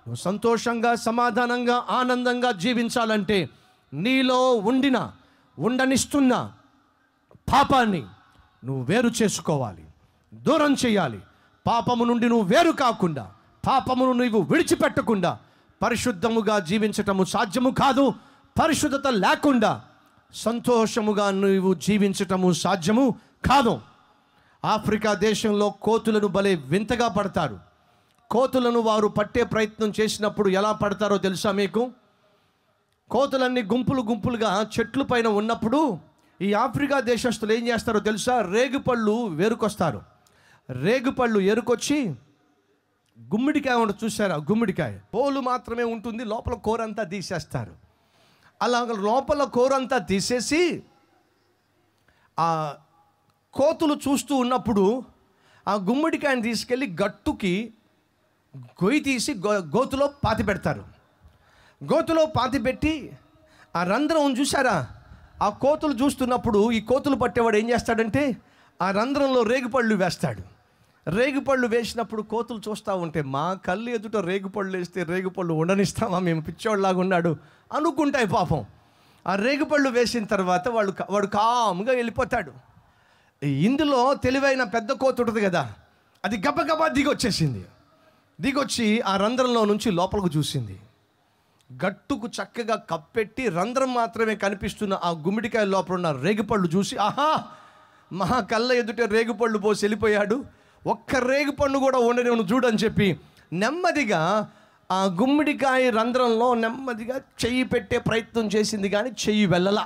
నువ్వు సంతోషంగా సమాధానంగా ఆనందంగా జీవించాలంటే నీలో ఉండిన ఉండనిస్తున్న పాపాన్ని నువ్వు వేరు చేసుకోవాలి దూరం చేయాలి పాపము నుండి నువ్వు వేరు కాకుండా పాపమును నువ్వు విడిచిపెట్టకుండా పరిశుద్ధముగా జీవించటము సాధ్యము కాదు పరిశుద్ధత లేకుండా సంతోషముగా నువ్వు జీవించటము సాధ్యము కాదు ఆఫ్రికా దేశంలో కోతులను భలే వింతగా పడతారు కోతులను వారు పట్టే ప్రయత్నం చేసినప్పుడు ఎలా పడతారో తెలుసా మీకు కోతులన్నీ గుంపులు గుంపులుగా చెట్ల పైన ఉన్నప్పుడు ఈ ఆఫ్రికా దేశస్తులు ఏం చేస్తారో తెలుసా రేగుపళ్ళు వేరుకొస్తారు రేగుపళ్ళు ఎరుకొచ్చి గుమ్మిడికాయ ఉండదు చూసారా గుమ్మిడికాయ పోలు మాత్రమే ఉంటుంది లోపల కూర అంతా తీసేస్తారు అలా లోపల కూర అంతా తీసేసి ఆ కోతులు చూస్తూ ఉన్నప్పుడు ఆ గుమ్మడికాయని తీసుకెళ్ళి గట్టుకి గొయ్యి తీసి గో గోతులో పాతి పెడతారు గోతులో పాతి పెట్టి ఆ రంధ్రం చూసారా ఆ కోతులు చూస్తున్నప్పుడు ఈ కోతులు పట్టేవాడు ఏం చేస్తాడంటే ఆ రంధ్రంలో రేగుపళ్ళు వేస్తాడు రేగుపళ్ళు వేసినప్పుడు కోతులు చూస్తూ ఉంటే మా కళ్ళు ఎదుట రేగుపళ్ళు వేస్తే రేగుపళ్ళు ఉండనిస్తామా మేము పిచ్చోళ్ళలాగా ఉన్నాడు అనుకుంటాయి పాపం ఆ రేగుపళ్ళు వేసిన తర్వాత వాళ్ళు కా- వాడు కాముగా వెళ్ళిపోతాడు ఇందులో తెలివైన పెద్ద కోత ఉంటుంది కదా అది గబగబా దిగొచ్చేసింది దిగొచ్చి ఆ రంధ్రంలో నుంచి లోపలికి చూసింది గట్టుకు చక్కగా కప్పెట్టి రంధ్రం మాత్రమే కనిపిస్తున్న ఆ గుమ్మిడికాయ లోపల ఉన్న రేగుపళ్ళు చూసి ఆహా మహా కళ్ళ ఎదుట రేగుపళ్ళు పోసి వెళ్ళిపోయాడు ఒక్క రేగుపండు కూడా ఉండని చూడని చెప్పి నెమ్మదిగా ఆ గుమ్మిడికాయ రంధ్రంలో నెమ్మదిగా చెయ్యి పెట్టే ప్రయత్నం చేసింది కానీ చెయ్యి వెళ్ళలా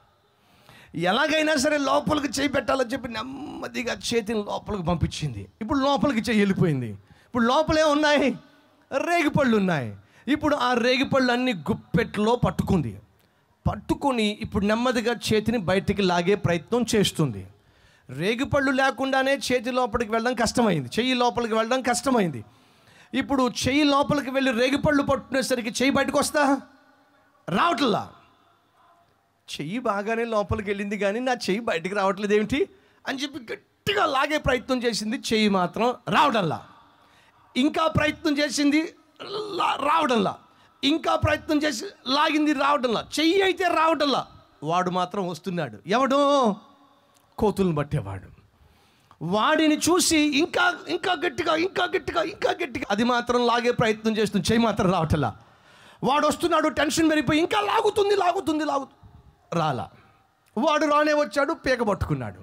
ఎలాగైనా సరే లోపలికి చేయి పెట్టాలని చెప్పి నెమ్మదిగా చేతిని లోపలికి పంపించింది ఇప్పుడు లోపలికి చెయ్యి వెళ్ళిపోయింది ఇప్పుడు లోపలే ఉన్నాయి రేగిపళ్ళు ఉన్నాయి ఇప్పుడు ఆ రేగిపళ్ళు అన్ని గుప్పెట్లో పట్టుకుంది పట్టుకొని ఇప్పుడు నెమ్మదిగా చేతిని బయటికి లాగే ప్రయత్నం చేస్తుంది రేగిపళ్ళు లేకుండానే చేతి లోపలికి వెళ్ళడం కష్టమైంది చెయ్యి లోపలికి వెళ్ళడం కష్టమైంది ఇప్పుడు చెయ్యి లోపలికి వెళ్ళి రేగిపళ్ళు పట్టుకునేసరికి చెయ్యి బయటకు వస్తా రావట్లా చెయ్యి బాగానే లోపలికి వెళ్ళింది కానీ నా చెయ్యి బయటికి రావట్లేదు ఏమిటి అని చెప్పి గట్టిగా లాగే ప్రయత్నం చేసింది చెయ్యి మాత్రం రావడంలా ఇంకా ప్రయత్నం చేసింది లా- రావడంలా ఇంకా ప్రయత్నం చేసి లాగింది రావడంలా చెయ్యి అయితే రావడంలా వాడు మాత్రం వస్తున్నాడు ఎవడు కోతులను పట్టేవాడు వాడిని చూసి ఇంకా ఇంకా గట్టిగా ఇంకా గట్టిగా ఇంకా గట్టిగా అది మాత్రం లాగే ప్రయత్నం చేస్తుంది చెయ్యి మాత్రం రావటంలా వాడు వస్తున్నాడు టెన్షన్ పెరిగిపోయి ఇంకా లాగుతుంది లాగుతుంది లాగుతుంది రాలా వాడు రానే వచ్చాడు పీక పట్టుకున్నాడు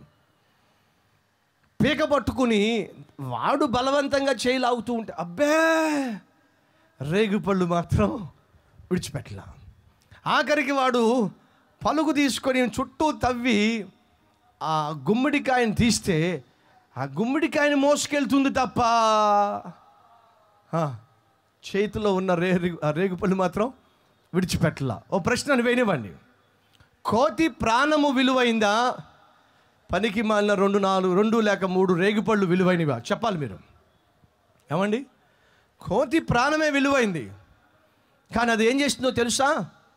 పీక పట్టుకుని వాడు బలవంతంగా చేయి లాగుతూ ఉంటే అబ్బే రేగుపళ్ళు మాత్రం విడిచిపెట్టలా ఆఖరికి వాడు పలుగు తీసుకొని చుట్టూ తవ్వి ఆ గుమ్మడికాయని తీస్తే ఆ గుమ్మడికాయని మోసుకెళ్తుంది తప్ప ఆ, చేతిలో ఉన్న రేగు ఆ రేగుపళ్ళు మాత్రం విడిచిపెట్టలా ఓ ప్రశ్నను వేయనివ్వండి కోతి ప్రాణము విలువైందా పనికి మాలిన రెండు నాలుగు రెండు లేక మూడు రేగిపళ్ళు విలువైనవా చెప్పాలి మీరు ఏమండి కోతి ప్రాణమే విలువైంది కానీ అది ఏం చేసిందో తెలుసా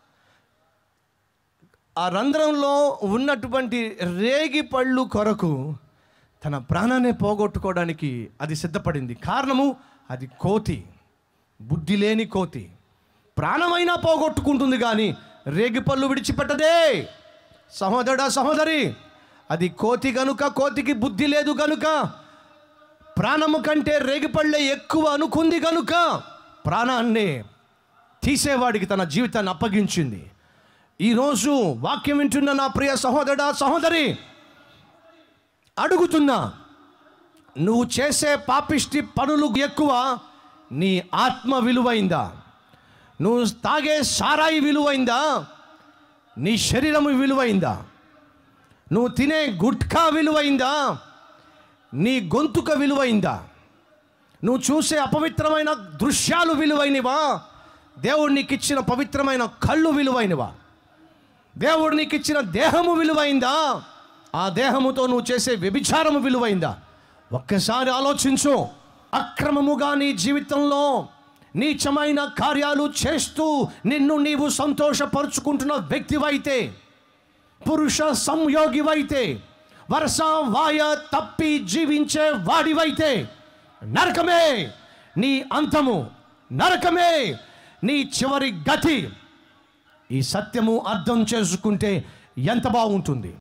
ఆ రంధ్రంలో ఉన్నటువంటి రేగి పళ్ళు కొరకు తన ప్రాణాన్ని పోగొట్టుకోవడానికి అది సిద్ధపడింది కారణము అది కోతి బుద్ధి లేని కోతి ప్రాణమైనా పోగొట్టుకుంటుంది కానీ రేగిపళ్ళు విడిచిపెట్టదే సహోదరుడా సహోదరి అది కోతి గనుక కోతికి బుద్ధి లేదు గనుక ప్రాణము కంటే రేగిపళ్ళే ఎక్కువ అనుకుంది గనుక ప్రాణాన్ని తీసేవాడికి తన జీవితాన్ని అప్పగించింది ఈరోజు వాక్యం వింటున్న నా ప్రియ సహోదరుడా సహోదరి అడుగుతున్నా నువ్వు చేసే పాపిష్టి పనులు ఎక్కువ నీ ఆత్మ విలువైందా నువ్వు తాగే సారాయి విలువైందా నీ శరీరం విలువైందా నువ్వు తినే గుట్కా విలువైందా నీ గొంతుక విలువైందా నువ్వు చూసే అపవిత్రమైన దృశ్యాలు విలువైనవా దేవుడు నీకు ఇచ్చిన పవిత్రమైన కళ్ళు విలువైనవా దేవుడు నీకు ఇచ్చిన దేహము విలువైందా ఆ దేహముతో నువ్వు చేసే వ్యభిచారము విలువైందా ఒక్కసారి ఆలోచించు అక్రమముగా నీ జీవితంలో నీచమైన కార్యాలు చేస్తూ నిన్ను నీవు సంతోషపరుచుకుంటున్న వ్యక్తివైతే పురుష సంయోగివైతే వరస వాయ తప్పి జీవించే వాడివైతే నరకమే నీ అంతము నరకమే నీ చివరి గతి ఈ సత్యము అర్థం చేసుకుంటే ఎంత బాగుంటుంది